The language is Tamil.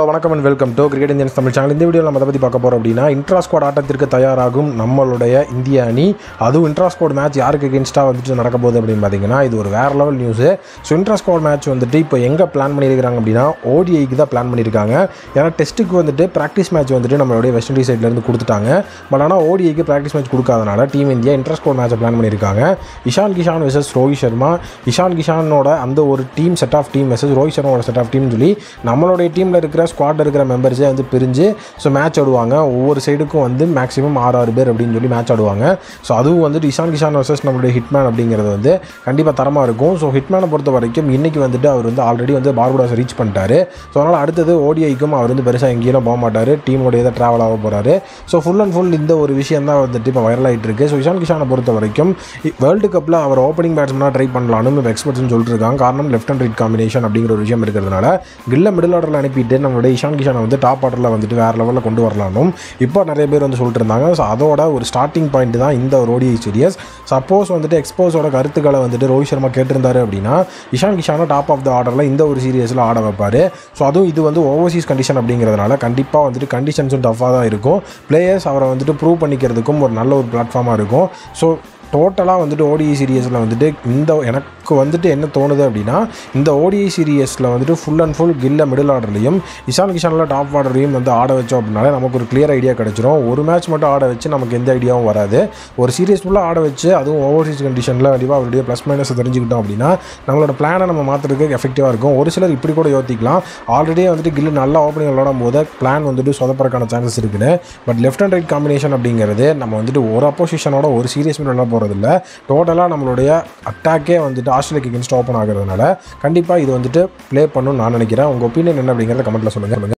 வணக்கம் and welcome to cricket Indians Tamil channel இந்த வீடியோவில் நம்ம அதை பற்றி பார்க்க போகிறோம் அப்படின்னா இன்ட்ரா ஸ்குவாட் ஆட்டத்திற்கு தயாராகும் நம்மளுடைய இந்திய அணி அதுவும் இன்ட்ரா ஸ்குவாட் மேட்ச் யாருக்கு எகென்ஸ்டாக வந்துட்டு நடக்க போகுது அப்படின்னு பார்த்தீங்கன்னா இது ஒரு வேறு level news so intra squad match வந்துட்டு இப்போ எங்கே பிளான் பண்ணியிருக்காங்க அப்படின்னா ஓடிஐக்கு தான் பிளான் பண்ணியிருக்காங்க ஏன்னா டெஸ்ட்டுக்கு வந்துட்டு ப்ராக்டிஸ் மேட்ச் வந்துட்டு நம்மளுடைய வெஸ்ட் இண்டீஸ் சைட்லேருந்து கொடுத்துட்டாங்க பட் ஆனால் ஓடிஐக்கு ப்ராக்டிஸ் மேட்ச் கொடுக்காதனால டீம் இந்தியா இன்ட்ரா ஸ்குவாட் மேட்ச்சை பிளான் பண்ணியிருக்காங்க இஷான் கிஷான் வெர்சஸ் ரோஹித் சர்மா இஷான் கிஷானோட அந்த ஒரு team set of team versus Rohit சர்மாவோட செட் ஆஃப் டீம்னு சொல்லி நம்மளுடைய டீமில் இருக்கிற ஸ்குவாடில் இருக்கிற மெம்பர்ஸே வந்து பிரிஞ்சு ஸோ மேட்ச் ஆடுவாங்க ஒவ்வொரு சைடுக்கும் வந்து மேக்ஸிமம் ஆறு ஆறு பேர் அப்படின்னு சொல்லி மேட்ச் ஆடுவாங்க ஸோ அதுவும் வந்து இஷான் கிஷான் வர்சஸ் நம்மளுடைய ஹிட்மேன் அப்படிங்கிறது வந்து கண்டிப்பாக தரமாக இருக்கும் ஸோ ஹிட்மேனை பொறுத்த வரைக்கும் இன்றைக்கி வந்துட்டு அவர் வந்து ஆல்ரெடி வந்து பார்படாஸ் ரீச் பண்ணிட்டாரு ஸோ அதனால் அடுத்தது ஓடிஐக்கும் அவர் வந்து பெருசாக எங்கேயும் போக மாட்டார் டீமோடைய தான் ட்ராவல் ஆக போகிறாரு ஸோ ஃபுல் அண்ட் ஃபுல் இந்த ஒரு விஷயம் தான் வந்துட்டு இப்போ வைரல் ஆகிட்டு இருக்கு ஸோ இஷான் கிஷானை பொறுத்த வரைக்கும் வேர்ல்டு கப்பில் அவர் ஓப்பனிங் பேட்ஸ்மனாக ட்ரை பண்ணலாம்னு இப்போ எக்ஸ்பர்ட்ஸ்னு சொல்லிட்டு இருக்காங்க காரணம் லெஃப்ட் அண்ட் ரைட் காம்பினேஷன் அப்படிங்கிற ஒரு விஷயம் இருக்கிறதுனால கில்ல மிடில் ஆர்டரில் அனுப்பிட்டு நம்மளுடைய இஷான் கிஷானை வந்து டாப் ஆர்டரில் வந்துட்டு வேறு லெவலில் கொண்டு வரலாம்னு இப்போ நிறைய பேர் வந்து சொல்லிட்டு இருந்தாங்க ஸோ அதோட ஒரு ஸ்டார்டிங் பாயிண்ட் தான் இந்த ஒரு ஓடிஐ சீரியஸ் சப்போஸ் வந்துட்டு எக்ஸ்போஸோட கருத்துக்களை வந்துட்டு ரோஹித் சர்மா கேட்டிருந்தாரு அப்படின்னா இஷான் கிஷானை டாப் ஆஃப் த ஆர்டரில் இந்த ஒரு சீரியஸில் ஆட வைப்பார் ஸோ அதுவும் இது வந்து ஓவர்சீஸ் கண்டிஷன் அப்படிங்கிறதுனால கண்டிப்பாக வந்துட்டு கண்டிஷன்ஸும் டஃபாக தான் இருக்கும் பிளேயர்ஸ் அவரை வந்துட்டு ப்ரூவ் பண்ணிக்கிறதுக்கும் ஒரு நல்ல ஒரு பிளாட்ஃபார்மாக இருக்கும் ஸோ டோட்டலாக வந்துட்டு ஓடிஐ சீரியஸில் வந்துட்டு இந்த எனக்கு வந்துட்டு என்ன தோணுது அப்படின்னா இந்த ஓடிஐ சீரியஸில் வந்துட்டு ஃபுல் அண்ட் ஃபுல் கில்ல மிடில் ஆர்டர்லையும் இஷான் கிஷானில் டாப் ஆர்டரையும் வந்து ஆட வச்சோம் அப்படின்னாலே நமக்கு ஒரு கிளியர் ஐடியா கிடச்சிரும் ஒரு மேட்ச் மட்டும் ஆட வச்சு நமக்கு எந்த ஐடியாவும் வராது ஒரு சீரியஸ் ஃபுல்லாக ஆட வச்சு அதுவும் ஓவர்சீஸ் கண்டிஷனில் கண்டிப்பாக அவருடைய ப்ளஸ் மைனஸ் தெரிஞ்சுக்கிட்டோம் அப்படின்னா நம்மளோட பிளானை நம்ம மாற்றுறதுக்கு எஃபெக்டிவாக இருக்கும் ஒரு சிலர் இப்படி கூட யோசிக்கலாம் ஆல்ரெடியே வந்துட்டு கில்லு நல்லா ஓப்பனிங் விளாடும் போது பிளான் வந்துட்டு சொதப்பறக்கான சான்சஸ் இருக்குன்னு but left and right combination அப்படிங்கிறது நம்ம வந்துட்டு ஒரு அப்போசிஷனோட ஒரு சீரியஸ் விளாட போகிறதில்ல டோட்டலாக நம்மளுடைய அட்டாக்கே வந்துட்டு ஆஸ்திரேலியாக்கு எகென்ஸ்ட் ஓப்பன் ஆகிறதுனால கண்டிப்பாக இது வந்துட்டு ப்ளே பண்ணணும்னு நான் நினைக்கிறேன் உங்கள் ஒப்பீனியன் என்ன அப்படிங்கிறத கமெண்ட்டில் சொல்லுங்கள்